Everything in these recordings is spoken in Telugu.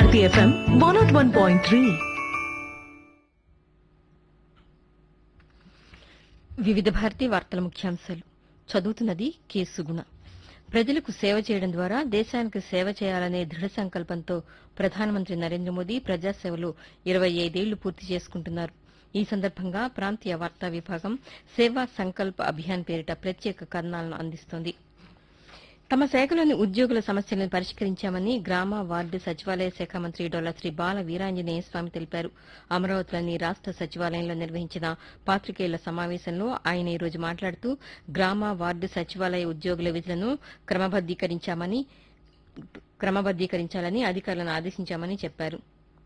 Bharati FM one nought one point three Vividh Bharati వార్తల ముఖ్యాంశాలు చదువుతున్నది కె సుగుణ ప్రజలకు సేవ చేయడం ద్వారా దేశానికి సేవ చేయాలనే దృఢ సంకల్పంతో ప్రధానమంత్రి నరేంద్ర మోదీ ప్రజాసేవలో ఇరవై ఐదేళ్లు పూర్తి చేసుకుంటున్నారు ఈ సందర్భంగా ప్రాంతీయ వార్తా విభాగం సేవా సంకల్ప్ అభియాన్ పేరిట ప్రత్యేక కథనాలను అందిస్తోంది తమ శాఖలోని ఉద్యోగుల సమస్యలను పరిష్కరించామని గ్రామ వార్డు సచివాలయ శాఖ మంత్రి డొల్ల శ్రీ బాల వీరాంజనేయ స్వామి తెలిపారు అమరావతిలోని రాష్ట సచివాలయంలో నిర్వహించిన పాత్రికేయుల సమావేశంలో ఆయన ఈ రోజు మాట్లాడుతూ గ్రామ వార్డు సచివాలయ ఉద్యోగుల విధులను క్రమబద్దీకరించామని క్రమబద్దీకరించాలని అధికారులను ఆదేశించామని చెప్పారు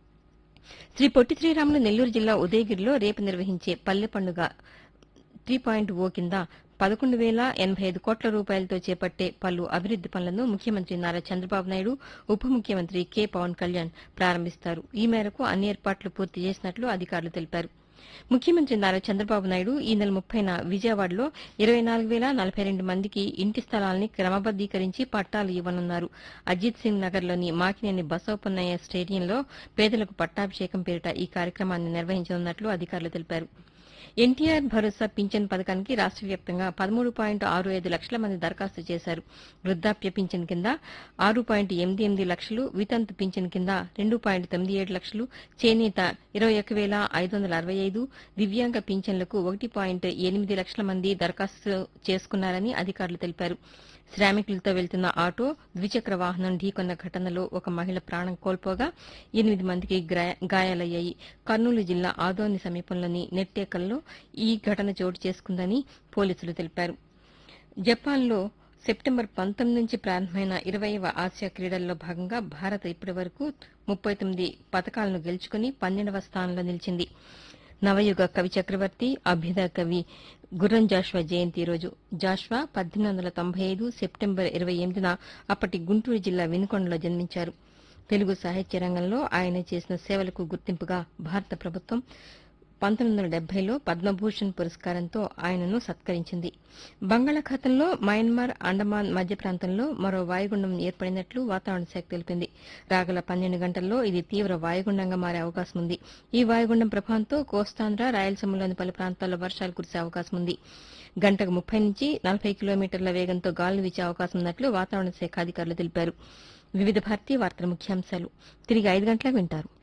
శ్రీ పొట్టి శ్రీరాములు నెల్లూరు జిల్లా ఉదయగిరిలో రేపు నిర్వహించే పల్లె పండుగ త్రీ పాయింట్ ఓ కింద పదకొండు వేల ఎనబై ఐదు కోట్ల రూపాయలతో చేపట్టే పలు అభివృద్ది పనులను ముఖ్యమంత్రి నారా చంద్రబాబు నాయుడు ఉప ముఖ్యమంత్రి కె పవన్ కళ్యాణ్ ప్రారంభిస్తారు ఈ మేరకు అన్ని ఏర్పాట్లు పూర్తి చేసినట్లు అధికారులు తెలిపారు ముఖ్యమంత్రి నారా చంద్రబాబు నాయుడు ఈ నెల ముప్పైన విజయవాడలో ఇరవై నాలుగు వేల నలభై రెండు మందికి ఇంటి స్థలాల్ని క్రమబద్దీకరించి పట్టాలు ఇవ్వనున్నారు అజిత్ సింగ్ నగర్లోని మాకినేని బసవపున్నయ్య స్టేడియంలో పేదలకు పట్టాభిషేకం పేరిట ఈ కార్యక్రమాన్ని నిర్వహించనున్నట్లు అధికారులు తెలిపారు ఎన్టీఆర్ భరోసా పింఛన్ పథకానికి రాష్ట వ్యాప్తంగా పదమూడు పాయింట్ ఆరు ఐదు లక్షల మంది దరఖాస్తు చేశారు వృద్దాప్య పింఛన్ కింద ఆరు పాయింట్ ఎనిమిది ఎనిమిది లక్షలు వితంతు పింఛన్ కింద రెండు పాయింట్ తొమ్మిది ఏడు లక్షలు చేనేత ఇరవై ఒక్క వేల ఐదు వందల అరవై ఐదు దివ్యాంగ పింఛన్లకు ఒకటి పాయింట్ ఎనిమిది లక్షల మంది దరఖాస్తు చేసుకున్నారని అధికారులు తెలిపారు శ్రామికులతో వెళ్తున్న ఆటో ద్విచక్ర వాహనం ఢీకొన్న ఘటనలో ఒక మహిళ ప్రాణం కోల్పోగా ఎనిమిది మందికి గ్రా- గాయాలయ్యాయి కర్నూలు జిల్లా ఆదోని సమీపంలోని నెట్టేకల్లో ఈ ఘటన చోటు చేసుకుందని పోలీసులు తెలిపారు జపాన్లో సెప్టెంబర్ పంతొమ్మిది నుంచి ప్రారంభమైన ఇరవైవ ఆసియా క్రీడల్లో భాగంగా భారత్ ఇప్పటి వరకు ముప్పై తొమ్మిది పథకాలను గెలుచుకుని పన్నెండవ స్థానంలో నిలిచింది నవయుగ కవి చక్రవర్తి అభ్యుదయ కవి గుర్రం జాష్వా జయంతి ఈ రోజు జాష్వా పద్దెనిమిది వందల తొంభై ఐదు సెప్టెంబర్ ఇరవై ఎనిమిదిన అప్పటి గుంటూరు జిల్లా వినుకొండలో జన్మించారు తెలుగు సాహిత్య రంగంలో ఆయన చేసిన సేవలకు గుర్తింపుగా భారత ప్రభుత్వం పంతొమ్మిది వందల డెబ్బైలో పద్మభూషణ్ పురస్కారంతో ఆయనను సత్కరించింది బంగాళాఖాతంలో మయన్మార్ అండమాన్ మధ్య ప్రాంతంలో మరో వాయుగుండం ఏర్పడినట్లు వాతావరణ శాఖ తెలిపింది రాగల పన్నెండు గంటల్లో ఇది తీవ్ర వాయుగుండంగా మారే అవకాశం ఉంది ఈ వాయుగుండం ప్రభావంతో కోస్తాంధ్ర రాయలసీమలోని పలు ప్రాంతాల్లో వర్షాలు కురిసే అవకాశం ఉంది గంటకు ముప్పై నుంచి నలభై కిలోమీటర్ల వేగంతో గాలులు వీచే అవకాశం ఉన్నట్లు వాతావరణ శాఖ అధికారులు తెలిపారు వివిధ భారతీయ వార్తల ముఖ్యాంశాలు తిరిగి ఐదు గంటలకు వింటారు